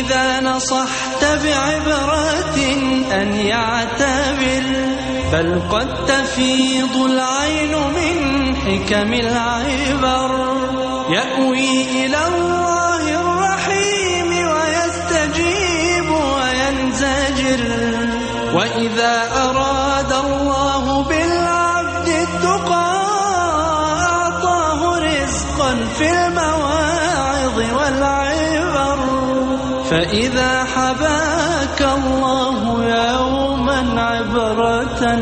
إذا نصحت بعبرة أن يعتبر بل قد تفيض العين من حكم العبر يأوي إلى الله الرحيم ويستجيب وينزجر وإذا أراد الله بالعبد التقى أعطاه رزقا في المواعظ والعبر فإذا حباك الله يوما عبرة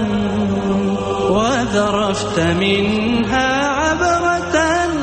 وذرفت منها عبرة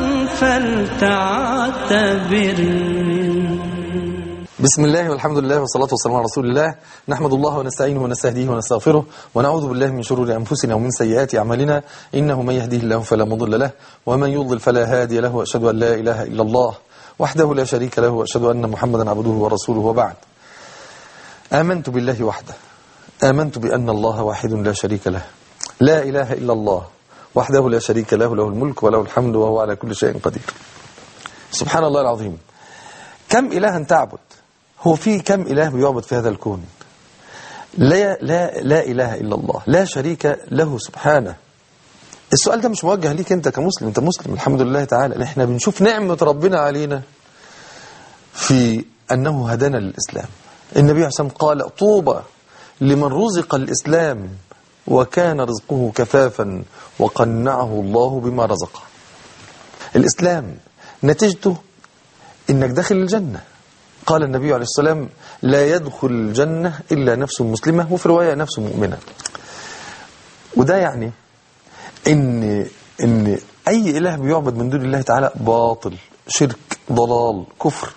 فلتعتبر بسم الله والحمد لله والصلاة والسلام على رسول الله نحمد الله ونستعينه ونستهديه ونستغفره ونعوذ بالله من شرور أنفسنا ومن سيئات أعمالنا إنه من يهديه الله فلا مضل له ومن يضلل فلا هادي له وأشهد أن لا إله إلا الله وحده لا شريك له وأشهد أن محمدا عبده ورسوله وبعد آمنت بالله وحده آمنت بأن الله واحد لا شريك له لا إله إلا الله وحده لا شريك له له الملك وله الحمد وهو على كل شيء قدير سبحان الله العظيم كم إلها تعبد هو في كم إله بيعبد في هذا الكون لا, لا, لا إله إلا الله لا شريك له سبحانه السؤال ده مش موجه ليك أنت كمسلم أنت مسلم الحمد لله تعالى احنا بنشوف نعمة ربنا علينا في أنه هدانا للإسلام النبي عليه الصلاة والسلام قال طوبى لمن رزق الإسلام وكان رزقه كفافا وقنعه الله بما رزقه الإسلام نتيجته إنك داخل الجنة قال النبي عليه السلام لا يدخل الجنة إلا نفس مسلمة وفي رواية نفس مؤمنة وده يعني إن, إن أي إله بيعبد من دون الله تعالى باطل شرك ضلال كفر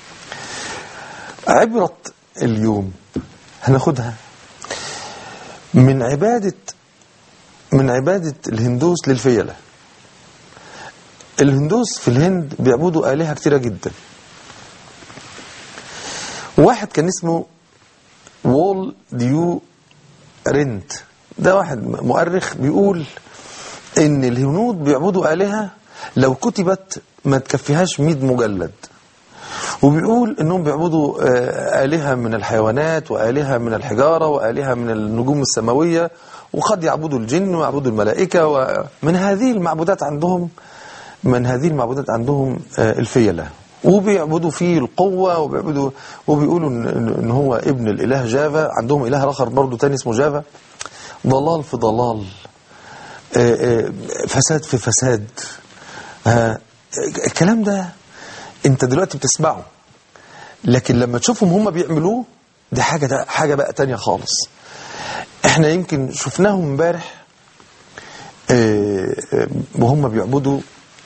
عبرة اليوم هناخدها من عبادة من عبادة الهندوس للفيلة الهندوس في الهند بيعبدوا آلهة كتيرة جدا واحد كان اسمه وول ديو رينت ده واحد مؤرخ بيقول ان الهنود بيعبدوا آلهة لو كتبت ما تكفيهاش 100 مجلد وبيقول انهم بيعبدوا آلهة من الحيوانات وآلهة من الحجارة وآلهة من النجوم السماوية وقد يعبدوا الجن ويعبدوا الملائكة ومن هذه المعبودات عندهم من هذه المعبودات عندهم الفيلة وبيعبدوا فيه القوة وبيعبدوا وبيقولوا ان هو ابن الاله جافا عندهم اله اخر برضه تاني اسمه جافا ضلال في ضلال فساد في فساد الكلام ده انت دلوقتي بتسمعه لكن لما تشوفهم هم بيعملوه دي حاجة حاجة بقى تانية خالص احنا يمكن شفناهم امبارح وهم بيعبدوا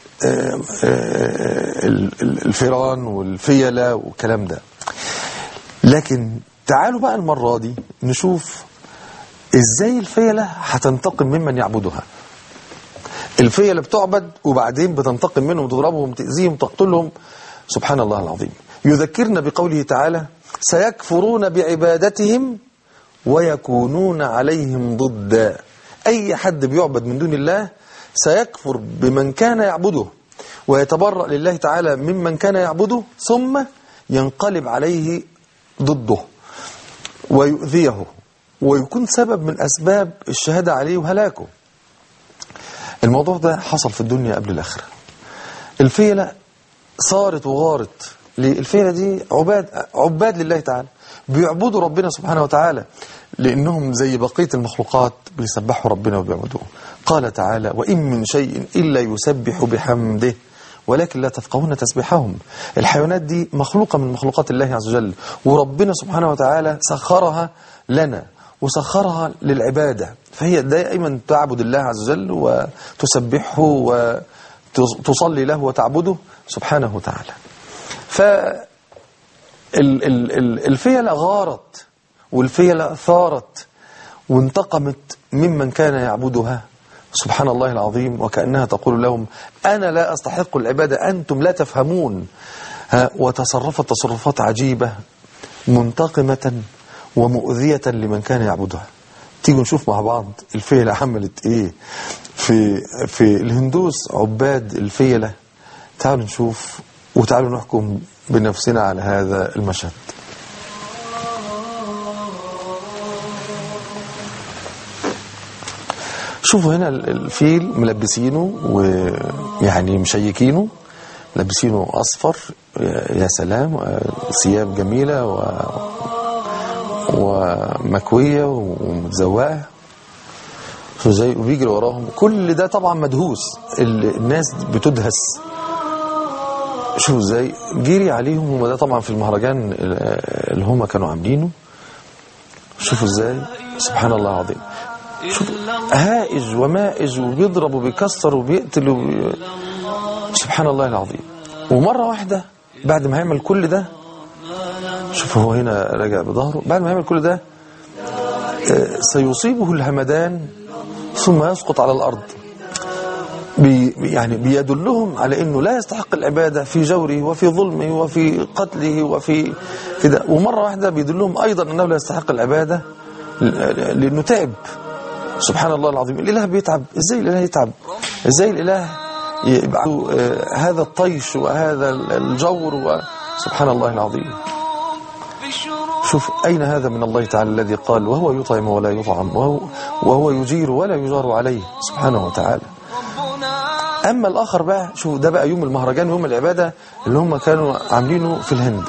الفيران والفيلة والكلام ده لكن تعالوا بقى المرة دي نشوف ازاي الفيلة هتنتقم ممن يعبدها الفيلة بتعبد وبعدين بتنتقم منهم تضربهم تأذيهم تقتلهم سبحان الله العظيم يذكرنا بقوله تعالى سيكفرون بعبادتهم ويكونون عليهم ضدا أي حد بيعبد من دون الله سيكفر بمن كان يعبده ويتبرأ لله تعالى ممن كان يعبده ثم ينقلب عليه ضده ويؤذيه ويكون سبب من أسباب الشهادة عليه وهلاكه الموضوع ده حصل في الدنيا قبل الآخرة الفيلة صارت وغارت الفيلة دي عباد, عباد لله تعالى بيعبدوا ربنا سبحانه وتعالى لأنهم زي بقية المخلوقات بيسبحوا ربنا وبيعبدوه قال تعالى وإن من شيء إلا يسبح بحمده ولكن لا تفقهون تسبيحهم الحيوانات دي مخلوقة من مخلوقات الله عز وجل وربنا سبحانه وتعالى سخرها لنا وسخرها للعبادة فهي دائما تعبد الله عز وجل وتسبحه وتصلي له وتعبده سبحانه وتعالى فالفيلة غارت والفيلة ثارت وانتقمت ممن كان يعبدها سبحان الله العظيم وكأنها تقول لهم أنا لا أستحق العبادة أنتم لا تفهمون وتصرفت تصرفات عجيبة منتقمة ومؤذية لمن كان يعبدها تيجوا نشوف مع بعض الفيلة عملت ايه في في الهندوس عباد الفيلة تعالوا نشوف وتعالوا نحكم بنفسنا على هذا المشهد شوفوا هنا ال- الفيل ملبسينه ويعني مشيكينه لابسينه اصفر يا يا سلام آه، ثياب جميله و ومكويه ومتزوقه شو زي وبيجري وراهم كل ده طبعا مدهوس ال- الناس بتدهس شوفوا ازاي جري عليهم هم ده طبعا في المهرجان ال- اللي هم كانوا عاملينه شوفوا ازاي سبحان الله العظيم شوفوا هائج ومائج وبيضرب وبيكسر وبيقتل وبي... سبحان الله العظيم ومرة واحدة بعد ما هيعمل كل ده شوف هو هنا راجع بظهره بعد ما يعمل كل ده آه، سيصيبه الهمدان ثم يسقط على الأرض بي يعني بيدلهم على انه لا يستحق العباده في جوره وفي ظلمه وفي قتله وفي كده ومره واحده بيدلهم ايضا انه لا يستحق العباده ل- لانه تعب سبحان الله العظيم الاله بيتعب ازاي الاله يتعب ازاي الاله يبقى عنده، آه، هذا الطيش وهذا الجور و- سبحان الله العظيم شوف أين هذا من الله تعالى الذي قال وهو يطعم ولا يطعم وهو, وهو يجير ولا يجار عليه سبحانه وتعالى أما الآخر بقى شوف ده بقى يوم المهرجان ويوم العبادة اللي هم كانوا عاملينه في الهند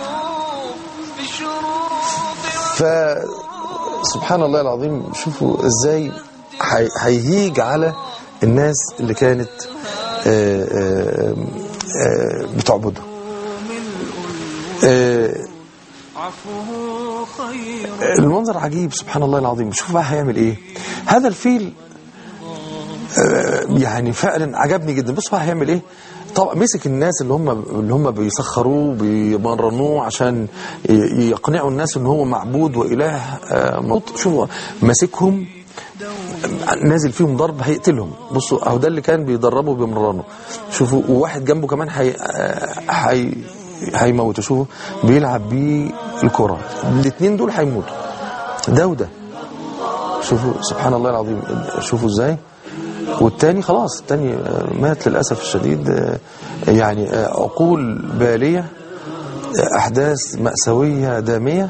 ف سبحان الله العظيم شوفوا ازاي هي- هيهيج على الناس اللي كانت آه، آه، آه، بتعبده آه، عفوه خير المنظر عجيب سبحان الله العظيم شوف بقى هيعمل ايه هذا الفيل آه، يعني فعلا عجبني جدا بص بقى هيعمل ايه طبعا مسك الناس اللي هم اللي هم بيسخروه بيمرنوه عشان ي- يقنعوا الناس ان هو معبود واله آه، موت شوفوا ماسكهم نازل فيهم ضرب هيقتلهم بصوا اهو ده اللي كان بيدربه بيمرنه شوفوا وواحد جنبه كمان هي هي هيموته شوفوا بيلعب بيه الكره الاثنين دول هيموتوا ده وده شوفوا سبحان الله العظيم شوفوا ازاي والتاني خلاص التاني آه، مات للاسف الشديد آه، يعني آه، عقول باليه آه، احداث ماساويه داميه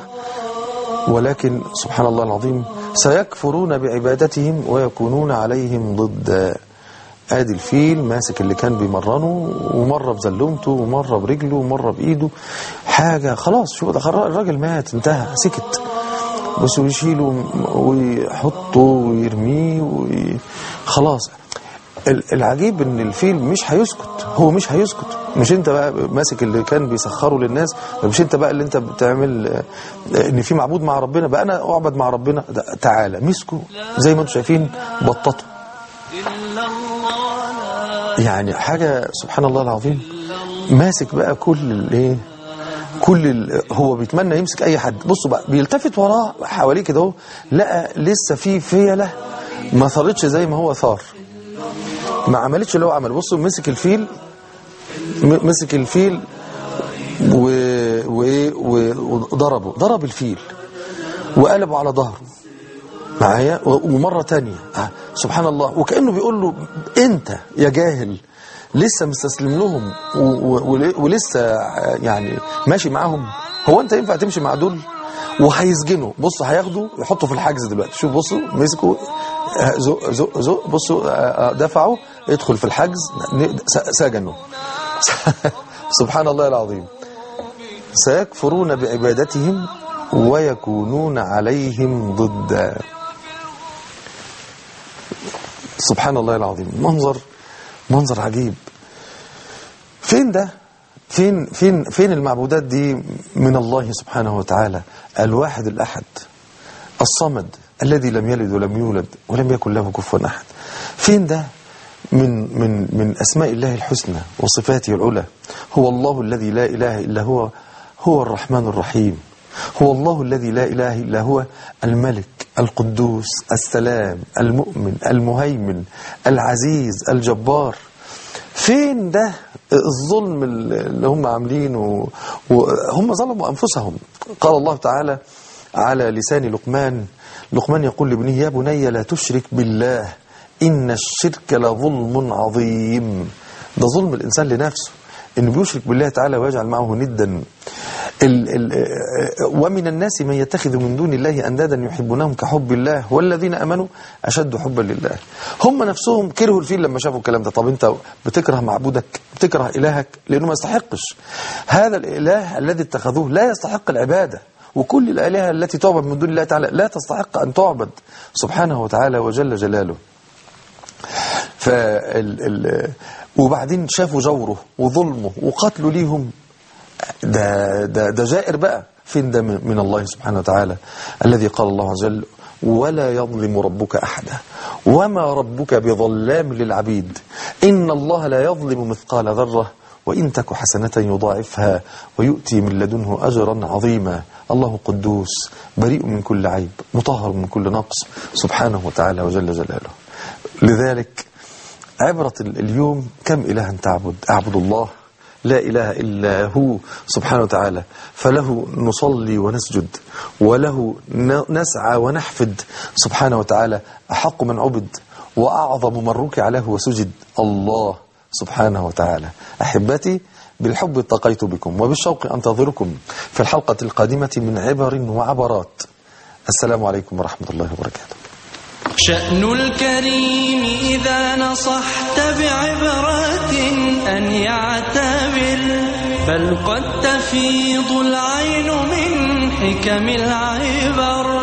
ولكن سبحان الله العظيم سيكفرون بعبادتهم ويكونون عليهم ضد ادي الفيل ماسك اللي كان بيمرنه ومره بزلومته ومره برجله ومره بايده حاجه خلاص شوف ده خر- الراجل مات انتهى سكت بس يشيله ويحطه ويرميه وي... خلاص ال- العجيب ان الفيل مش هيسكت هو مش هيسكت مش انت بقى ماسك اللي كان بيسخره للناس مش انت بقى اللي انت بتعمل آه، ان في معبود مع ربنا بقى انا اعبد مع ربنا ده تعالى مسكوا زي ما انتم شايفين بططوا إلا الله لا يعني حاجة سبحان الله العظيم ماسك بقى كل الايه كل ال... هو بيتمنى يمسك اي حد بصوا بقى بيلتفت وراه حواليه كده اهو لقى لسه في فيله ما ثارتش زي ما هو ثار ما عملتش اللي هو عمل بصوا مسك الفيل م- مسك الفيل و... و... و... وضربه ضرب الفيل وقلبه على ظهره معايا و- ومرة تانية آه، سبحان الله وكأنه بيقول له انت يا جاهل لسه مستسلم لهم و- و- ول- ولسه آه، يعني ماشي معاهم هو انت ينفع تمشي مع دول وهيسجنوا بص هياخدوا يحطوا في الحجز دلوقتي شوف بصوا مسكوا آه، زق زق زق بصوا آه، آه، دفعوا ادخل في الحجز ن- س- سجنوا سبحان الله العظيم سيكفرون بعبادتهم ويكونون عليهم ضد سبحان الله العظيم منظر منظر عجيب فين ده فين فين فين المعبودات دي من الله سبحانه وتعالى الواحد الأحد الصمد الذي لم يلد ولم يولد ولم يكن له كفوا أحد فين ده من من من أسماء الله الحسنى وصفاته العلى هو الله الذي لا إله إلا هو هو الرحمن الرحيم هو الله الذي لا إله إلا هو الملك القدوس السلام المؤمن المهيمن العزيز الجبار فين ده الظلم اللي هم عاملينه وهم ظلموا أنفسهم قال الله تعالى على لسان لقمان لقمان يقول لابنه يا بني لا تشرك بالله إن الشرك لظلم عظيم ده ظلم الإنسان لنفسه إنه بيشرك بالله تعالى ويجعل معه ندا ال ال ومن الناس من يتخذ من دون الله أندادا يحبونهم كحب الله والذين أمنوا أشد حبا لله هم نفسهم كرهوا الفيل لما شافوا الكلام ده طب أنت بتكره معبودك بتكره إلهك لأنه ما يستحقش هذا الإله الذي اتخذوه لا يستحق العبادة وكل الآلهة التي تعبد من دون الله تعالى لا تستحق أن تعبد سبحانه وتعالى وجل جلاله فال ال وبعدين شافوا جوره وظلمه وقتله ليهم ده, ده, ده جائر بقى فين ده من من الله سبحانه وتعالى الذي قال الله عز وجل ولا يظلم ربك أحدا وما ربك بظلام للعبيد إن الله لا يظلم مثقال ذرة وإن تك حسنة يضاعفها ويؤتي من لدنه أجرا عظيما الله قدوس بريء من كل عيب مطهر من كل نقص سبحانه وتعالى وجل جلاله لذلك عبرة اليوم كم إلها تعبد أعبد الله لا إله إلا هو سبحانه وتعالى فله نصلي ونسجد وله نسعى ونحفد سبحانه وتعالى أحق من عبد وأعظم من ركع له وسجد الله سبحانه وتعالى أحبتي بالحب التقيت بكم وبالشوق أنتظركم في الحلقة القادمة من عبر وعبرات السلام عليكم ورحمة الله وبركاته شأن الكريم إذا نصحت بعبرة أن يعتبر بل قد تفيض العين من حكم العبر